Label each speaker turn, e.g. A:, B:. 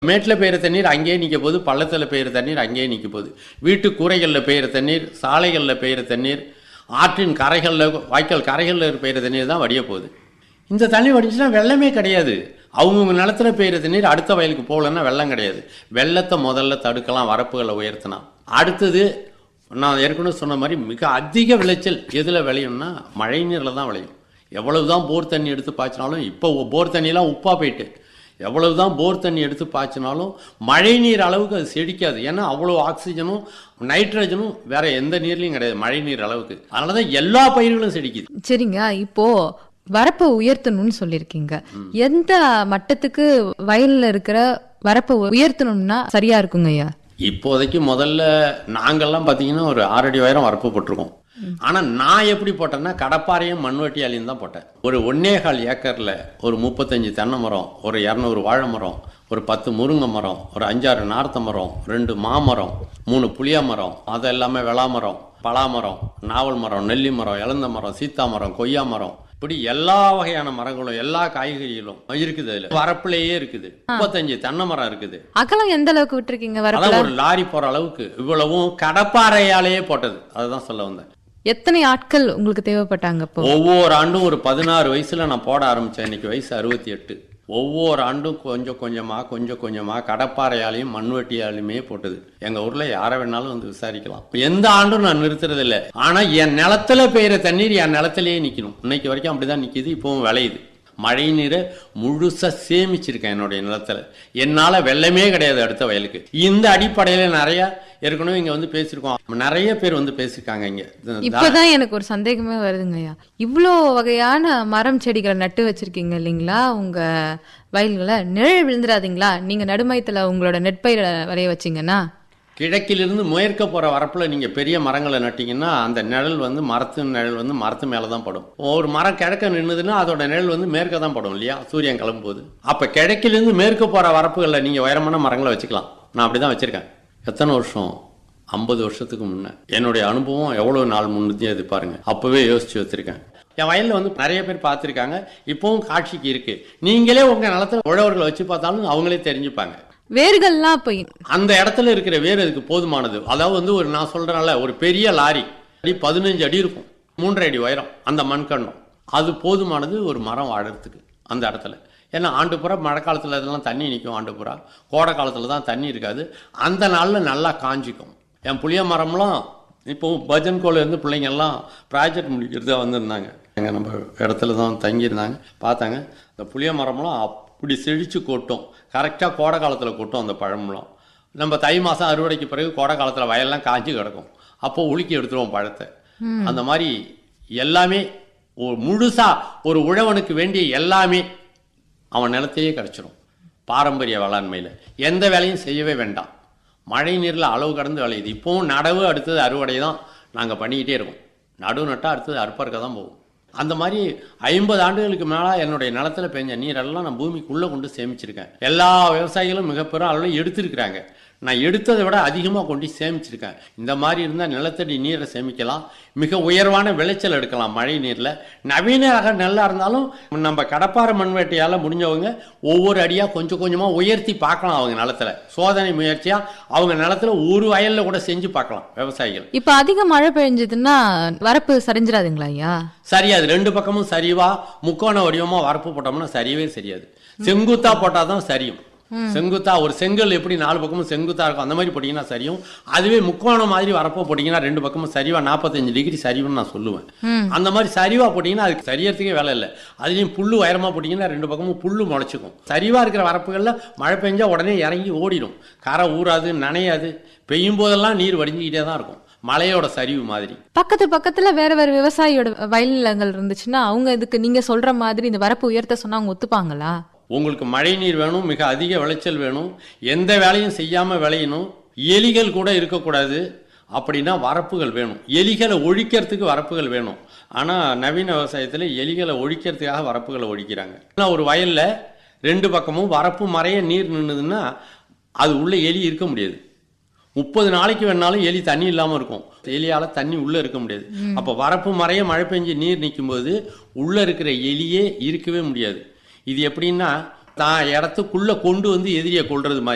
A: மேட்டில் பெய்கிற தண்ணீர் அங்கேயே நிற்க போகுது பள்ளத்தில் பெய்கிற தண்ணீர் அங்கேயே நிற்க போகுது வீட்டு கூரைகளில் பெய்கிற தண்ணீர் சாலைகளில் பெய்கிற தண்ணீர் ஆற்றின் கரைகளில் வாய்க்கால் கரைகளில் பெய்கிற தண்ணீர் தான் வடிய போகுது இந்த தண்ணி வடிஞ்சுன்னா வெள்ளமே கிடையாது அவங்கவுங்க நிலத்துல பெய்கிற தண்ணீர் அடுத்த வயலுக்கு போகலன்னா வெள்ளம் கிடையாது வெள்ளத்தை முதல்ல தடுக்கலாம் வரப்புகளை உயர்த்தினா அடுத்தது நான் ஏற்கனவே சொன்ன மாதிரி மிக அதிக விளைச்சல் எதில் விளையும்னா மழை நீரில் தான் விளையும் எவ்வளவு தான் போர் தண்ணி எடுத்து பாய்ச்சினாலும் இப்போ போர் தண்ணிலாம் உப்பாக போயிட்டு எவ்வளவு தான் போர் தண்ணி எடுத்து பாய்ச்சினாலும் மழை நீர் அளவுக்கு அது செடிக்காது ஏன்னா அவ்வளோ ஆக்சிஜனும் நைட்ரஜனும் வேற எந்த நீர்லையும் கிடையாது மழை நீர் அளவுக்கு அதனால தான் எல்லா பயிர்களும் செடிக்குது
B: சரிங்க இப்போ வரப்பை உயர்த்தணும்னு சொல்லியிருக்கீங்க எந்த மட்டத்துக்கு வயல்ல இருக்கிற வரப்பை உயர்த்தணும்னா சரியா இருக்குங்க ஐயா
A: இப்போதைக்கு முதல்ல நாங்கெல்லாம் பார்த்தீங்கன்னா ஒரு ஆறடி உயரம் வரப்பு போட்டிருக்கோம் ஆனால் நான் எப்படி போட்டேன்னா கடப்பாறையும் மண்வெட்டியாலையும் தான் போட்டேன் ஒரு ஒன்னேகால் ஏக்கரில் ஒரு முப்பத்தஞ்சு தென்னை மரம் ஒரு இரநூறு வாழை மரம் ஒரு பத்து முருங்கை மரம் ஒரு அஞ்சாறு நார்த்த மரம் ரெண்டு மாமரம் மூணு புளிய மரம் அது எல்லாமே வெளா மரம் பலாமரம் நாவல் மரம் நெல்லி மரம் இளந்த மரம் சீத்தா மரம் கொய்யா மரம் இப்படி எல்லா வகையான மரங்களும் எல்லா காய்கறிகளும் இருக்குது அதுல வரப்புலயே இருக்குது முப்பத்தஞ்சு தென்னை மரம் இருக்குது
B: அகலம் எந்த அளவுக்கு விட்டுருக்கீங்க வரப்புல
A: அதான் ஒரு லாரி போற அளவுக்கு இவ்வளவும் கடப்பாறையாலேயே போட்டது அதுதான் சொல்ல வந்தேன்
B: எத்தனை ஆட்கள் உங்களுக்கு தேவைப்பட்டாங்க இப்போ
A: ஒவ்வொரு ஆண்டும் ஒரு பதினாறு வயசுல நான் போட ஆரம்பிச்சேன் இன்னைக்கு வயசு அறுபத்தி எட்டு ஒவ்வொரு ஆண்டும் கொஞ்சம் கொஞ்சமா கொஞ்சம் கொஞ்சமா கடப்பாறையாலையும் மண்வெட்டியாலையுமே போட்டது எங்க ஊர்ல யாரை வேணாலும் வந்து விசாரிக்கலாம் எந்த ஆண்டும் நான் நிறுத்துறது இல்ல ஆனா என் நிலத்துல பெய்யுற தண்ணீர் என் நிலத்திலேயே நிக்கணும் இன்னைக்கு வரைக்கும் அப்படிதான் நிக்குது இப்பவும் விளையுது மழை நீரை முழுசா சேமிச்சிருக்கேன் என்னுடைய நிலத்துல என்னால வெள்ளமே கிடையாது அடுத்த வயலுக்கு இந்த அடிப்படையில நிறைய ஏற்கனவே இங்க வந்து பேசியிருக்கோம் நிறைய பேர் வந்து பேசியிருக்காங்க இங்க
B: இப்பதான் எனக்கு ஒரு சந்தேகமே வருதுங்க ஐயா இவ்வளோ வகையான மரம் செடிகளை நட்டு வச்சிருக்கீங்க இல்லைங்களா உங்க வயல்களை நிழல் விழுந்துடாதீங்களா நீங்க நடுமயத்துல உங்களோட நெற்பயிரை வரைய வச்சீங்கன்னா
A: கிழக்கிலிருந்து மேற்க போற வரப்புல நீங்க பெரிய மரங்களை நட்டீங்கன்னா அந்த நிழல் வந்து மரத்து நிழல் வந்து மரத்து மேல தான் படும் ஒரு மரம் கிழக்க நின்னுதுன்னா அதோட நிழல் வந்து மேற்க தான் படும் இல்லையா சூரியன் கிளம்பும்போது அப்ப கிழக்கிலிருந்து மேற்க போற வரப்புகளில் நீங்க உயரமான மரங்களை வச்சுக்கலாம் நான் அப்படிதான் வச்சிருக்கேன் எத்தனை வருஷம் ஐம்பது வருஷத்துக்கு முன்ன என்னுடைய அனுபவம் எவ்வளவு நாள் முன்னதே அது பாருங்க அப்பவே யோசிச்சு வச்சிருக்கேன் என் வயல்ல வந்து நிறைய பேர் பார்த்துருக்காங்க இப்பவும் காட்சிக்கு இருக்கு நீங்களே உங்க நிலத்துல உழவர்களை வச்சு பார்த்தாலும் அவங்களே தெரிஞ்சுப்பாங்க
B: வேர்கள்லாம் இப்போ
A: அந்த இடத்துல இருக்கிற வேர் அதுக்கு போதுமானது அதாவது வந்து ஒரு நான் சொல்றேன்ல ஒரு பெரிய லாரி அடி பதினஞ்சு அடி இருக்கும் மூன்றரை அடி உயரம் அந்த மண்கண்டம் அது போதுமானது ஒரு மரம் வாழறதுக்கு அந்த இடத்துல ஏன்னா ஆண்டு பூரா மழை காலத்தில் இதெல்லாம் தண்ணி நிற்கும் ஆண்டு பூரா கோடை காலத்தில் தான் தண்ணி இருக்காது அந்த நாளில் நல்லா காஞ்சிக்கும் என் புளிய மரம்லாம் இப்போ பஜன் கோல இருந்து பிள்ளைங்க எல்லாம் ப்ராஜெக்ட் முடிக்கிறதா வந்திருந்தாங்க எங்கள் நம்ம இடத்துல தான் தங்கியிருந்தாங்க பார்த்தாங்க அந்த புளிய மரம்லாம் அப்படி செழிச்சு கொட்டும் கரெக்டாக கோடை காலத்தில் கொட்டும் அந்த பழம்லாம் நம்ம தை மாதம் அறுவடைக்கு பிறகு கோடை காலத்தில் வயல்லாம் காஞ்சி கிடக்கும் அப்போ உலுக்கி எடுத்துருவோம் பழத்தை அந்த மாதிரி எல்லாமே ஒரு முழுசா ஒரு உழவனுக்கு வேண்டிய எல்லாமே அவன் நிலத்தையே கிடச்சிரும் பாரம்பரிய வேளாண்மையில் எந்த வேலையும் செய்யவே வேண்டாம் மழை நீரில் அளவு கடந்து விளையுது இப்போவும் நடவு அடுத்தது அறுவடை தான் நாங்கள் பண்ணிக்கிட்டே இருக்கோம் நடுவு நட்டால் அடுத்தது அறுப்பறுக்க தான் போகும் அந்த மாதிரி ஐம்பது ஆண்டுகளுக்கு மேலே என்னுடைய நிலத்துல பெஞ்ச நீரெல்லாம் நான் பூமிக்குள்ளே கொண்டு சேமிச்சிருக்கேன் எல்லா விவசாயிகளும் மிக பெரும் அளவில் எடுத்திருக்கிறாங்க நான் எடுத்ததை விட அதிகமாக கொண்டு சேமிச்சிருக்கேன் இந்த மாதிரி இருந்தால் நிலத்தடி நீரை சேமிக்கலாம் மிக உயர்வான விளைச்சல் எடுக்கலாம் மழை நீரில் நவீன ரக நெல்லாக இருந்தாலும் நம்ம கடப்பாறை மண்வேட்டையால் முடிஞ்சவங்க ஒவ்வொரு அடியாக கொஞ்சம் கொஞ்சமாக உயர்த்தி பார்க்கலாம் அவங்க நிலத்துல சோதனை முயற்சியாக அவங்க நிலத்துல ஒரு வயலில் கூட செஞ்சு பார்க்கலாம் விவசாயிகள்
B: இப்போ அதிக மழை பெஞ்சதுன்னா வரப்பு சரிஞ்சிடாதுங்களா ஐயா
A: சரியாது ரெண்டு பக்கமும் சரிவா முக்கோண வடிவமா வரப்பு போட்டோம்னா சரியவே சரியாது செங்குத்தா போட்டாதான் சரியும் செங்குத்தா ஒரு செங்கல் எப்படி நாலு பக்கமும் செங்குத்தா இருக்கும் அந்த மாதிரி போட்டீங்கன்னா சரியும் அதுவே முக்கோணம் மாதிரி வரப்போ போட்டீங்கன்னா ரெண்டு பக்கமும் சரிவா நாற்பத்தஞ்சு டிகிரி சரிவுன்னு நான் சொல்லுவேன் அந்த மாதிரி சரிவா போட்டீங்கன்னா அதுக்கு சரியறதுக்கே வேலை இல்லை அதுலயும் புல்லு உயரமா போட்டீங்கன்னா ரெண்டு பக்கமும் புல்லு முளைச்சிக்கும் சரிவா இருக்கிற வரப்புகள்ல மழை பெஞ்சா உடனே இறங்கி ஓடிடும் கரை ஊறாது நனையாது பெய்யும் போதெல்லாம் நீர் வடிஞ்சுக்கிட்டே தான் இருக்கும் மலையோட சரிவு மாதிரி
B: பக்கத்து பக்கத்துல வேற வேற விவசாயியோட வயல் நிலங்கள் இருந்துச்சுன்னா அவங்க இதுக்கு நீங்க சொல்ற மாதிரி இந்த வரப்பு உயர்த்த சொன்னா அவங்க ஒத்துப்பாங்களா
A: உங்களுக்கு மழை நீர் வேணும் மிக அதிக விளைச்சல் வேணும் எந்த வேலையும் செய்யாம விளையணும் எலிகள் கூட இருக்கக்கூடாது அப்படின்னா வரப்புகள் வேணும் எலிகளை ஒழிக்கிறதுக்கு வரப்புகள் வேணும் ஆனா நவீன விவசாயத்துல எலிகளை ஒழிக்கிறதுக்காக வரப்புகளை ஒழிக்கிறாங்க ஆனா ஒரு வயல்ல ரெண்டு பக்கமும் வரப்பு மறைய நீர் நின்னுதுன்னா அது உள்ள எலி இருக்க முடியாது முப்பது நாளைக்கு வேணாலும் எலி தண்ணி இல்லாம இருக்கும் எலியால தண்ணி உள்ள இருக்க முடியாது அப்ப வரப்பு மறைய மழை பெஞ்சு நீர் நிற்கும் போது உள்ள இருக்கிற எலியே இருக்கவே முடியாது இது எப்படின்னா தான் இடத்துக்குள்ள கொண்டு வந்து எதிரியை கொள்றது மாதிரி